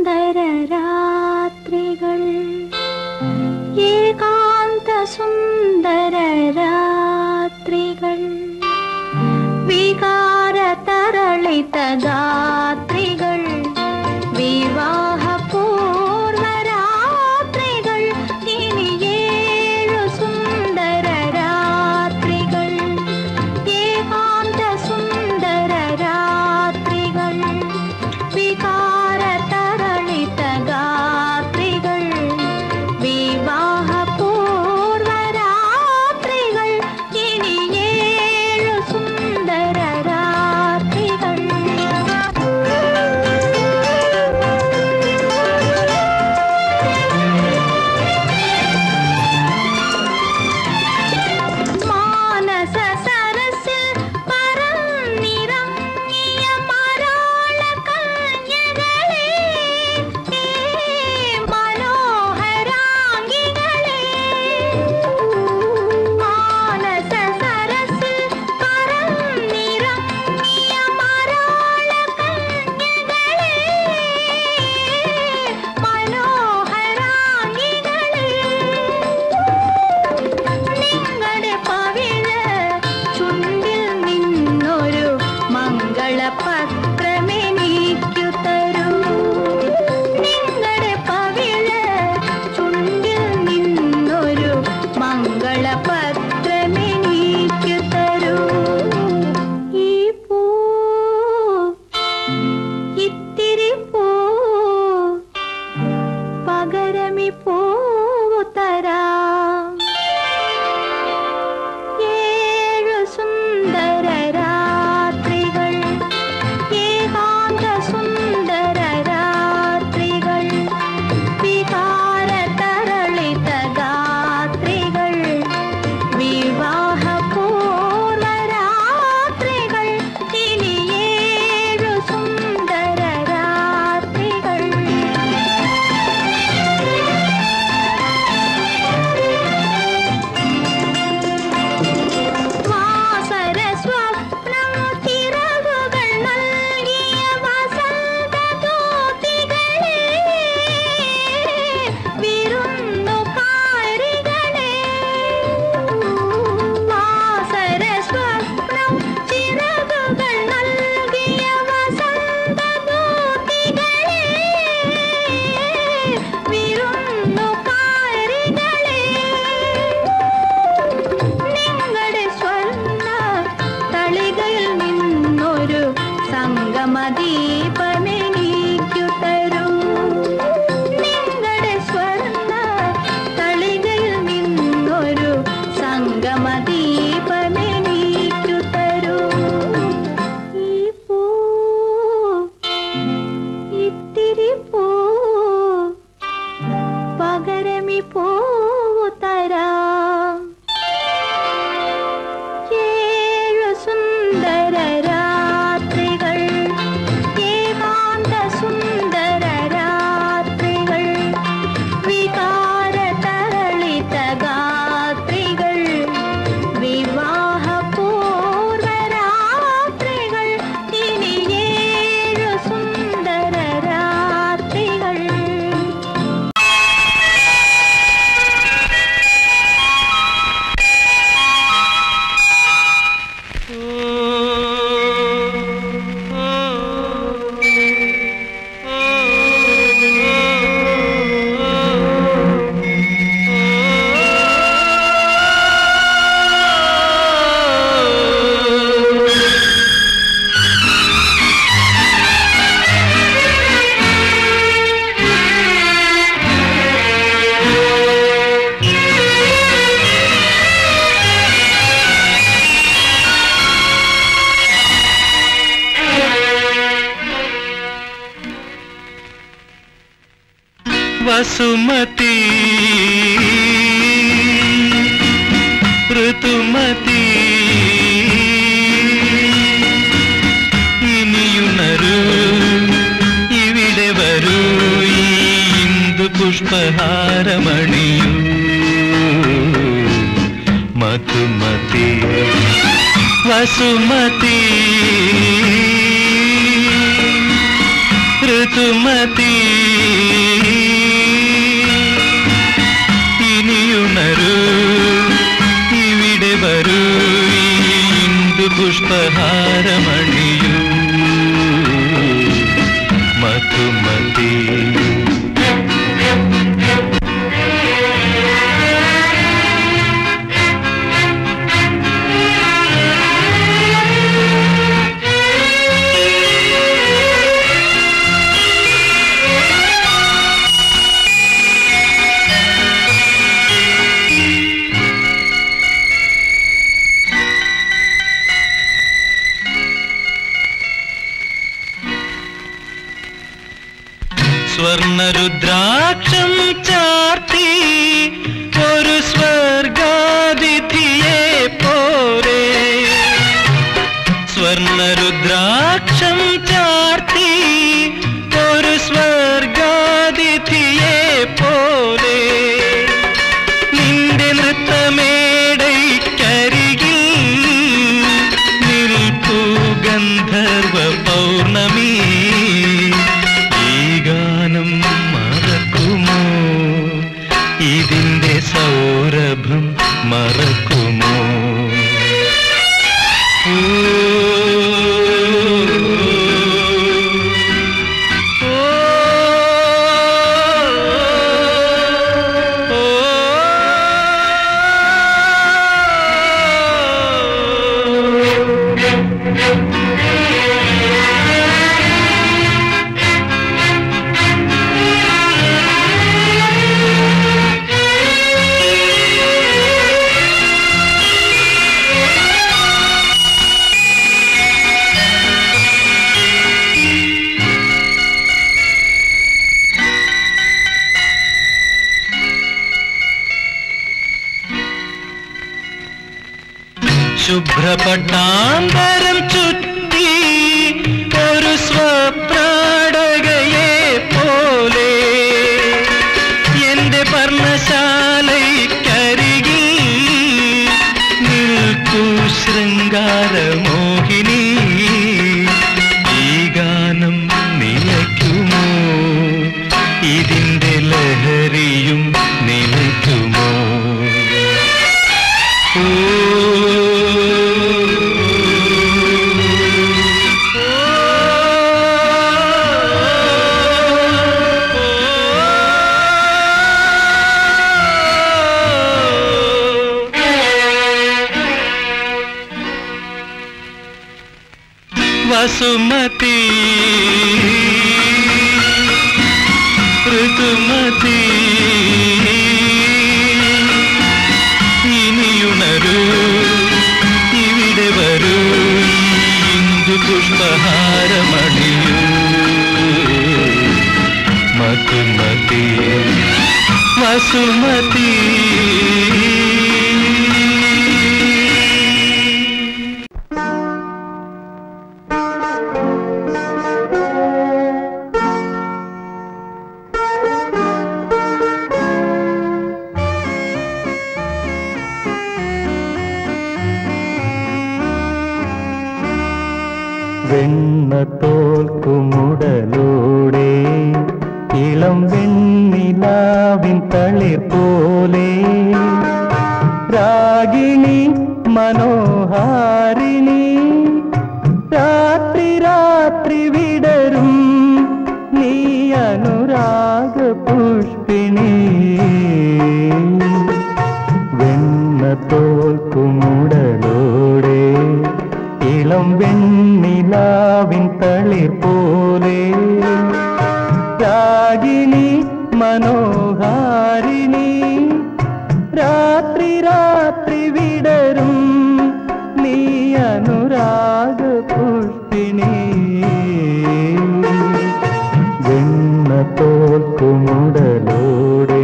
സുന്ദര രാത്രികൾ ഏകാന്ത സുന്ദര രാത്രികൾ വികാര തരളിത ഗാത്രികൾ വിവാഹ പൂർവ രാത്രികൾ ഇനി ഏഴു സുന്ദര രാത്രികൾ ഏകാന്ത സുന്ദര രാത്രികൾ വികാര തരളിത ഗാത്രികൾ വിവാഹ പൂർവ രാത്രികൾ ഇനി ഏഴു സുന്ദര രാത്രികൾ മാനസ സരസിൽ പറന്നിറങ്ങിയ മരാള കന്യകളെ മനോഹരാംഗികളെ മാനസ സരസിൽ പറന്നിറങ്ങിയ മരാള കന്യകളെ മനോഹരാംഗികളെ നിങ്ങളുടെ പവിഴ ചുണ്ടിൽ നിന്നൊരു മംഗളപത്രമെനിക്കു തരൂ നിങ്ങളുടെ പവിഴ ചുണ്ടിൽ നിന്നൊരു മംഗളപത്രമെനിക്കു തരൂ ഈ പൂ ഇത്തിരി പൂ പകരമി പൂവു തരാം ഏഴു സുന്ദര രാത്രികൾ ഏകാന്ത സുന്ദര രാത്രികൾ വികാര തരളിത ഗാത്രികൾ വിവാഹ പൂർവ രാത്രികൾ ഇനി ഏഴു സുന്ദര രാത്രികൾ വാസര സ്വപ്നം ചിറകുകൾ നൽകിയ വസന്ത ദൂതികളെ വിരുന്നുകാരികളെ വാസര സ്വപ്നം ചിറകുകൾ നൽകിയ വസന്ത ദൂതികളെ വിരുന്നുകാരികളെ നിങ്ങളുടെ സ്വർണ്ണ തളികയിൽ നിന്നൊരു സംഗമദീപമെനിക്കു തരൂ നിങ്ങളുടെ സ്വർണ്ണ തളികയിൽ നിന്നൊരു സംഗമദീപമെനിക്കു തരൂ ഈ പൂ ഇത്തിരി പൂ പകരമി പൂവു തരാം ഏഴു സുന്ദര രാത്രികൾ ഏകാന്ത സുന്ദര രാത്രികൾ വികാര തരളിത ഗാത്രികൾ വിവാഹ പൂർവ രാത്രികൾ ഇനി ഏഴു സുന്ദര രാത്രികൾ വസുമതി ഋതുമതി ഇനിയുണരൂ ഇവിടെ വരൂ ഈ ഇന്ദു പുഷ്പഹാരമണിയൂ മധുമതി വസുമതി ഋതുമതി ഇനിയുണരൂ ഇവിടെ വരൂ ഈ ഇന്ദു പുഷ്പഹാരമണിയൂ മധുമതി സ്വർണരുദ്രാക്ഷം ചാർത്തി ഒരു സ്വർഗാതിഥിയെ പോലെ സ്വർണരുദ്രാക്ഷം ചാർത്തി ഒരു സ്വർഗാതിഥിയെ പോലെ നിന്റെ നൃത്തമേടൈക്കരികിൽ നിൽപ്പു ഗന്ധർവ പൗർണമി ഈ ഗാനം മറക്കുമോ ഇതിന്റെ സൗരഭം മറക്കുമോ ഓ, ഓ, ഓ. ശുഭ്രപട്ടാന്തരം ചുറ്റി ഒരു സ്വപ്രാടകയെ പോലെ എന്റെ പർണശാലയ്ക്കരികിൽ നിൽക്കൂ ശൃംഗാരമോഹിനി ഈ ഗാനം നിലയ്ക്കുമോ ഇതിന്റെ ലഹരിയും നിലയ്ക്കുമോ ഓ വസുമതി ഋതുമതി ഇനിയുണരൂ ഇവിടെ വരൂ ഇന്ദു പുഷ്പഹാരമണിയൂ മധുമതി വസുമതി വെണ്ണ തോൽക്കുമുടലൂടെ ഇളം വെണ്ണിലാവിൻ തളിർ പോലെ രാഗിണി മനോഹാരിണി രാത്രി രാത്രി വിടരും നീ അനുരാഗ പുഷ്പിണി വെണ്ണ തോൽക്കുമുടലോടെ ഇളം വെണ്ണിലാവിൻ തളിർ പോലെ രാഗിണി മനോഹാരിണി രാത്രി രാത്രി വിടരും നീ അനുരാഗ പുഷ്പിണി വെണ്ണ തോൽക്കുമുടലോടെ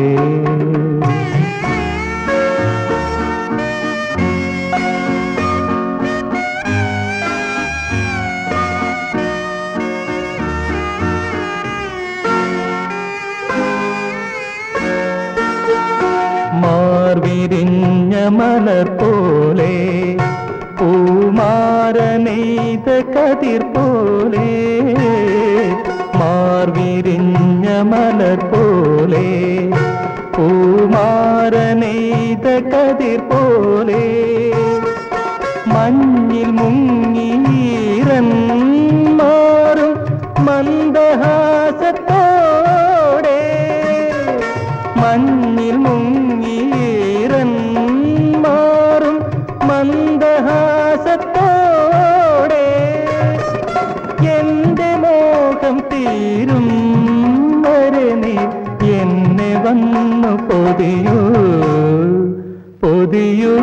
മാർവിരിഞ്ഞ മലർ പോലെ പൂമാരനെയ്ത കതിർ പോലെ മാർ മഞ്ഞ മലർ പോലെ പൂമാരനെയ്ത കതിർ പോലെ മഞ്ഞിൽ മുങ്ങീരൻ മാറും മന്ദഹാസത്തോടെ മഞ്ഞിൽ മുങ്ങീരൻ മാറും മന്ദഹാസത്തോടെ എന്റെ മോഹം തീരും വരെ നീ എന്നെ വന്നു പൊതിയൂ പൊതിയൂ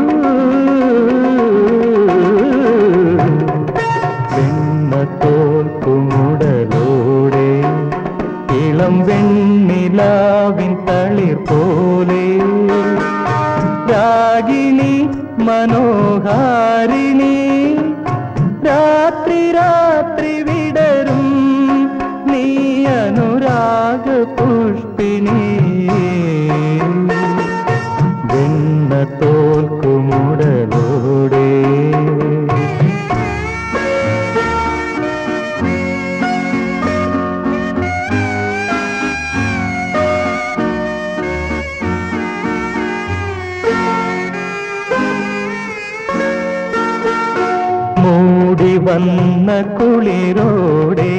വെണ്ണത്തോൽ കുമുടലോടെ ഇളം വെണ്ണിലാവിൻ തളിർ പോലെ രാഗിണി മനോഹാരിണി രാത്രി രാത്രി വിടരും നീ അനുരാഗ പുഷ്പിണി വെണ്ണ തോൽക്കുമുടലോടെ മൂടി വന്ന കുളിരോടെ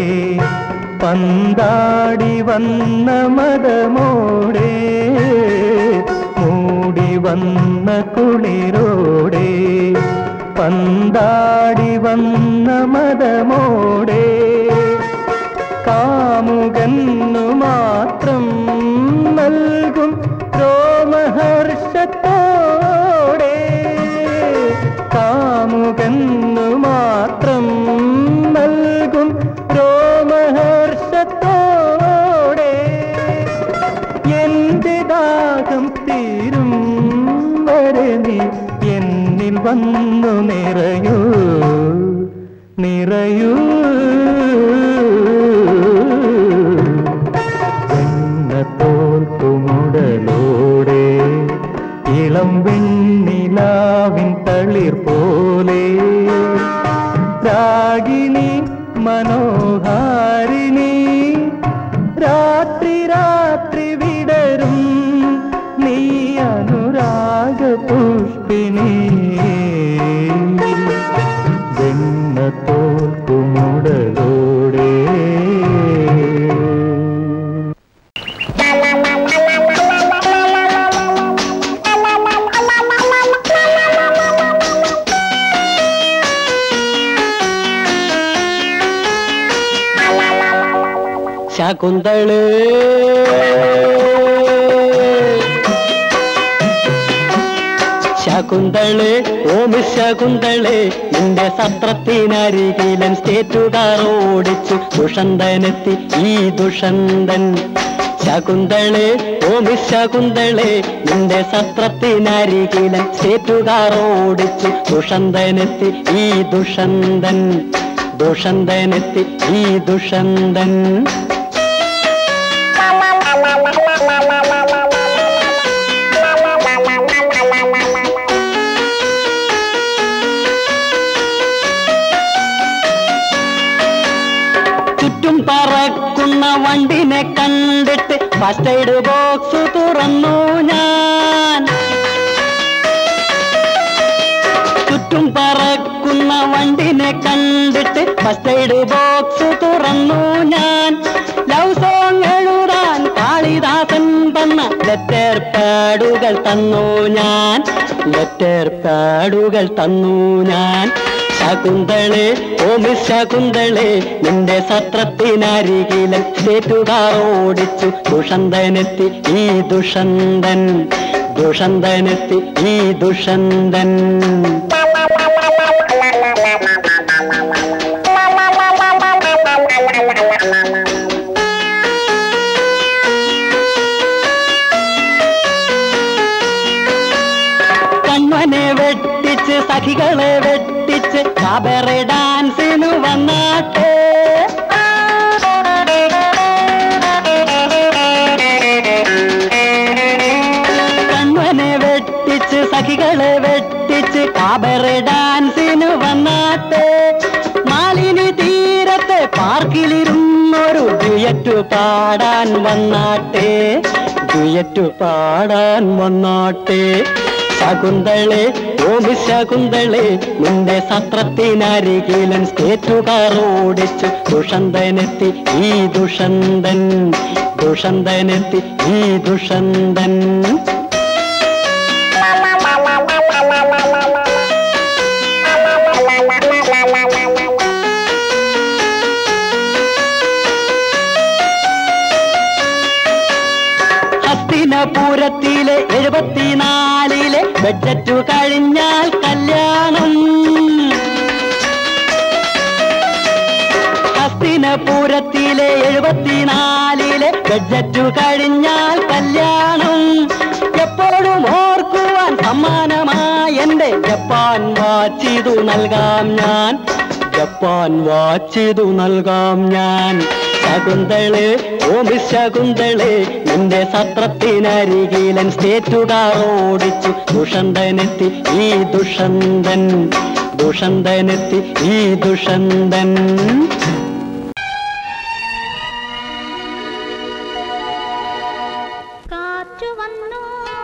പന്താടി വന്ന മതമോടെ മൂടി വന്ന കുളിരോടെ പന്താടി വന്ന മതമോടെ കാമുകന്നു മാത്രം നൽകും രോമഹർഷത്തോടെ കാമുകന്നു മാത്രം നൽകും രോമഹർഷത്തോടെ എന്റെ ദാഹം തീരും വരെ നീ എന്നിൽ വന്നു നിറയൂ നിറയൂ വെണ്ണത്തോൽ കുമുടലോടെ ഇളം വെണ്ണിലാവിൻ തളിർ പോലെ രാഗിണി മനോഹാരിണി രാത്രി രാത്രി വിടരും നീ അനുരാഗ പുഷ്പിണി വെണ്ണത്തോൽ കുമുടലോടെ ശകുന്തള് ശകുന്തള് ഓമി ശകുന്തള് നിന്റെ സത്രത്തിനരികിലൻ സ്റ്റേറ്റുകാർ ഓടിച്ചു ദുഷന്തനെത്തി ഈ ദുഷന്തൻ ശകുന്തള് ഓമി ശകുന്തള് നിന്റെ സത്രത്തിനരികിലൻ സ്റ്റേറ്റുകാർ ഓടിച്ചു ദുഷന്തനെത്തി ഈ ദുഷന്തൻ ദുഷന്തനെത്തി ഈ ദുഷന്തൻ ചുറ്റും പറക്കുന്ന വണ്ടിനെ കണ്ടിട്ട് ഫസ്റ്റ് എയ്ഡ് ബോക്സ് തുറന്നു ഞാൻ ചുറ്റും പറക്കുന്ന വണ്ടിനെ കണ്ടിട്ട് ഫസ്റ്റ് എയ്ഡ് ബോക്സ് തുറന്നു ഞാൻ ലവ് സോങ് എഴുതാൻ കാളിദാസൻ തന്ന ലെറ്റർ പാഡുകൾ തന്നു ഞാൻ ലെറ്റർ പാഡുകൾ തന്നു ഞാൻ ശകുന്തളെ ഓമി ശകുന്തളെ നിന്റെ സത്രത്തിനരികിലൻ സ്റ്റേറ്റുകാർ ഓടിച്ചു ദുഷന്തനെത്തി ഈ ദുഷന്തൻ ദുഷന്തനെത്തി ഈ ദുഷന്തൻ കണ്വനെ വെട്ടിച്ച് സഖികളെ വെട്ടിച്ച് കാബറെ ഡാൻസിനു വന്നാട്ടെ കണ്വനെ വെട്ടിച്ച് സഖികളെ വെട്ടിച്ച് കാബറെ ഡാൻസിനു വന്നാട്ടെ മാലിനി തീരത്തെ പാർക്കിലിരുന്നൊരു ഡുയറ്റു പാടാൻ വന്നാട്ടെ ഡുയറ്റു പാടാൻ വന്നാട്ടെ ശകുന്തളെ ഓമി ശകുന്തളെ നിന്റെ സത്രത്തിനരികിലൻ സ്റ്റേറ്റുകാർ ഓടിച്ചു ദുഷന്തനെത്തി ഈ ദുഷന്തൻ ദുഷന്തനെത്തി ഈ ദുഷന്തൻ ഹസ്തിനപുരത്തിലെ എഴുപത്തിനാലിലെ ബഡ്ജറ്റ് കഴിഞ്ഞാൽ കല്യാണം ഹസ്തിനപുരത്തിലെ എഴുപത്തിനാലിലെ ബഡ്ജറ്റ് കഴിഞ്ഞാൽ കല്യാണം എപ്പോഴും ഓർക്കുവാൻ സമ്മാനമായി എന്റെ ജപ്പാൻ വാച്ചിതു നൽകാം ഞാൻ ജപ്പാൻ വാച്ചിതു നൽകാം ഞാൻ ശകുന്തളെ ഓമി ശകുന്തളെ നിന്റെ സത്രത്തിനരികിലൻ സ്റ്റേറ്റുകാർ ഓടിച്ചു ദുഷന്തനെത്തി ഈ ദുഷന്തൻ ദുഷന്തനെത്തി ഈ ദുഷന്തൻ കാറ്റു വന്നു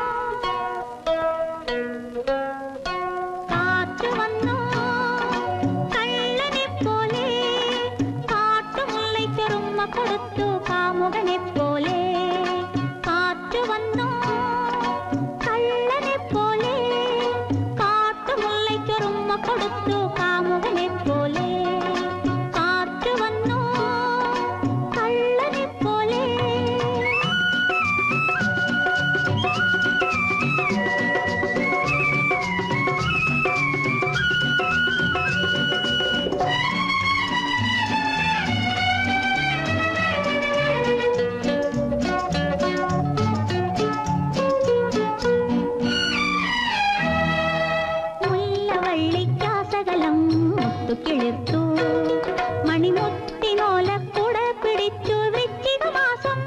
കാറ്റു വന്നു കള്ളനെ പോലെ കാട്ടുമുള്ളയ്ക്കൊരുമ്മ കൊടുത്തു കാമുകനെ പോലെ കാറ്റു വന്നു കള്ളനെ പോലെ കാട്ടുമുള്ളയ്ക്കൊരുമ്മ കൊടുത്തു കാമുകനെ പോലെ കാറ്റു വന്നു കള്ളനെ പോലെ മുല്ലവള്ളിക്കാസകലം മുത്തുകിളിർത്തു മണിമുത്തിനോലക്കുട പിടിച്ചു വൃശ്ചിക മാസം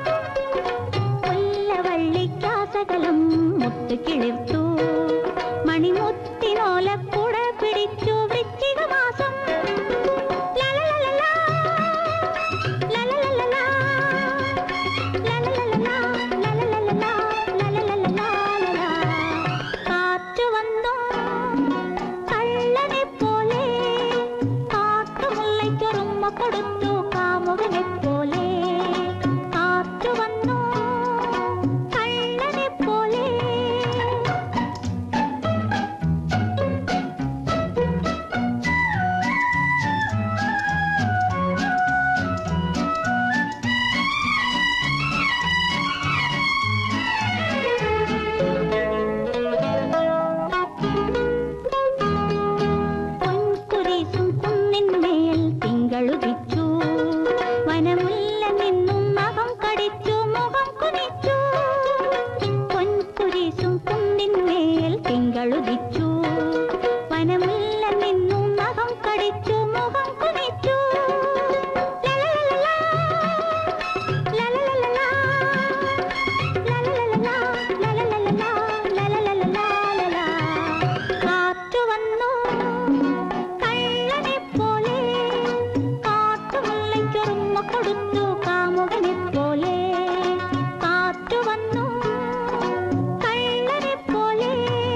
മുല്ലവള്ളിക്കാസകലം മുത്തുകിളിർത്തു മണിമുത്തിനോലക്കുട പിടിച്ചു വൃശ്ചിക മാസം ലലലലലാ, ലലലലലാ, ലലലലലാ, ലലലലലാ, ലലലലലാ. കാറ്റു വന്നു കള്ളനെ പോലെ കാട്ടുമുള്ളയ്ക്കൊരുമ്മ കൊടുത്തു കാമുകനെ പോലെ കാറ്റു വന്നു കള്ളനെ പോലെ പൊൻകുരിശും കുന്നിന്മേൽ തിങ്കളുദിച്ചു വനമുല്ല നിന്നും നഖം കടിച്ചു മുഖം കുനിച്ചു പൊൻകുരിശും കുന്നിന്മേൽ തിങ്കളുദിച്ചു വനമുല്ല നിന്നും നഖം കടിച്ചു മുഖം കുനിച്ചു ലലലലലാ, ലലലലലാ, ലലലലലാ, ലലലലലാ, ലലലലലാ. കാറ്റു വന്നു കള്ളനെ പോലെ കാട്ടുമുള്ളയ്ക്കൊരുമ്മ കൊടുത്തു കാമുകനെ പോലെ കാറ്റു വന്നു കള്ളനെ പോലെ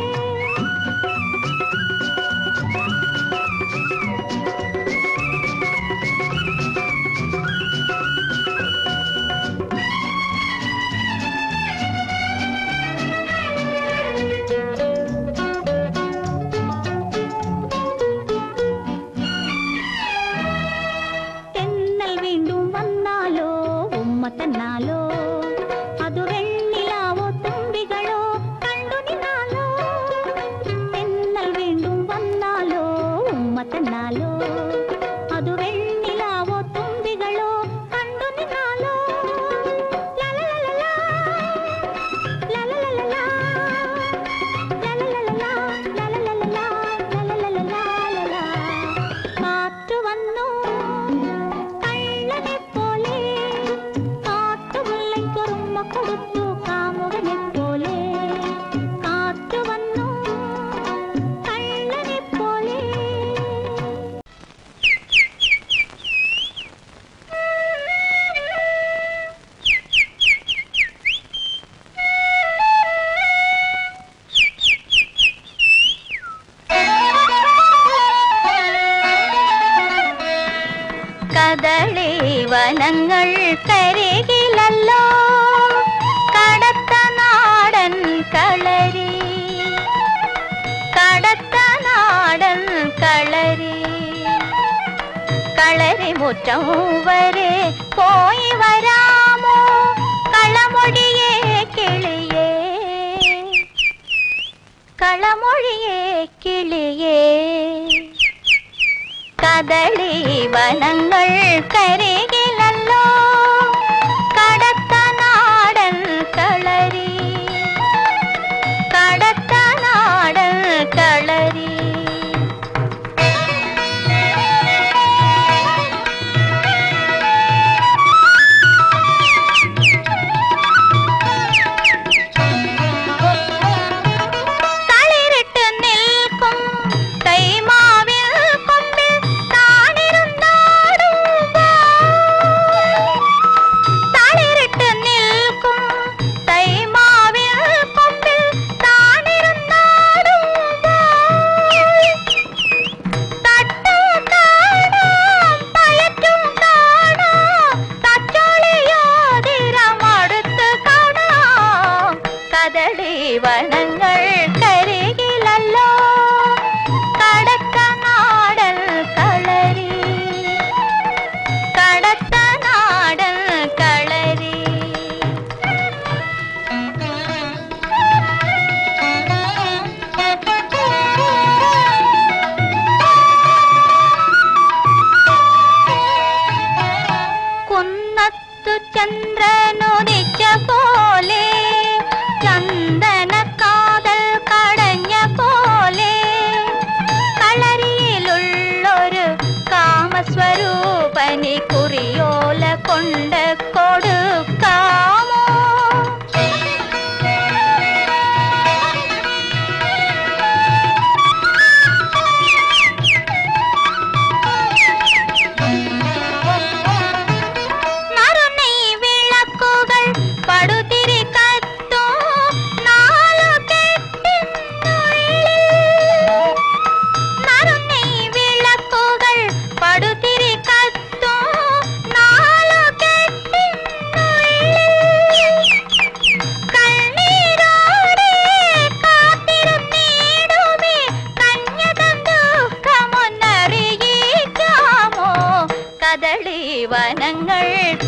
തെന്നൽ വീണ്ടും വന്നാലോ ഉമ്മ തന്നാലോ അതു വെണ്ണിലാവോ തുമ്പികളോ കണ്ടു നിന്നാലോ തെന്നൽ വീണ്ടും വന്നാലോ ഉമ്മ തന്നാലോ അതു വെണ്ണിലാവോ തുമ്പികളോ കണ്ടു നിന്നാലോ ലലലലലാ, ലലലലലാ, ലലലലലാ, ലലലലലാ, ലലലലലാ. കാറ്റു വന്നു കള്ളനെ പോലെ കാട്ടുമുള്ളയ്ക്കൊരുമ്മ കൊടുത്തു കാമുകനെ പോലെ കാറ്റു വന്നു കള്ളനെ പോലെ മുറ്റം വരെ പോയി വരാമോ കളമൊഴിയേ കിളിയേ കളമൊഴിയേ കിളിയേ കദളി വനങ്ങൾ കരികിലല്ലോ കടത്ത നാടൻ കളരി കടത്ത നാടൻ കളരി തളിരിട്ട് നിൽക്കും കൈമാവിൽ കൊമ്പിൽ താണിരുന്നാടുമ്പോൾ തളിരിട്ട് നിൽക്കും കൈമാവിൽ കൊമ്പിൽ താണിരുന്നാടുമ്പോൾ തട്ടു കാണാം പയറ്റും കാണാം തച്ചോളിയോതിരമടുത്ത് കാണാം കദളി വനങ്ങൾ കരികിലല്ലോ കടത്ത നാടൻ കളരി കടത്ത നാടൻ കളരി കുന്നത്തു ചന്ദ്രനുദിച്ച പോലെ ചന്ദന കാതൽ കടഞ്ഞ പോലെ കളരിയിലുള്ളൊരു കാമസ്വരൂപനി കുറിയോല കൊണ്ട് കൊടുക്കാമോ നറുനെയ് വിളക്കുകൾ പടുതിരി കത്തും നാലു കെട്ടിനുള്ളിൽ നറുനെയ് വിളക്കുകൾ പടുതിരി കത്തും നാലു കെട്ടിനുള്ളിൽ കണ്ണീരോടെ കാത്തിരുന്നീടുമേ കന്യതൻ ദുഃഖമൊന്നറിയിക്കാമോ കദളി വനങ്ങൾ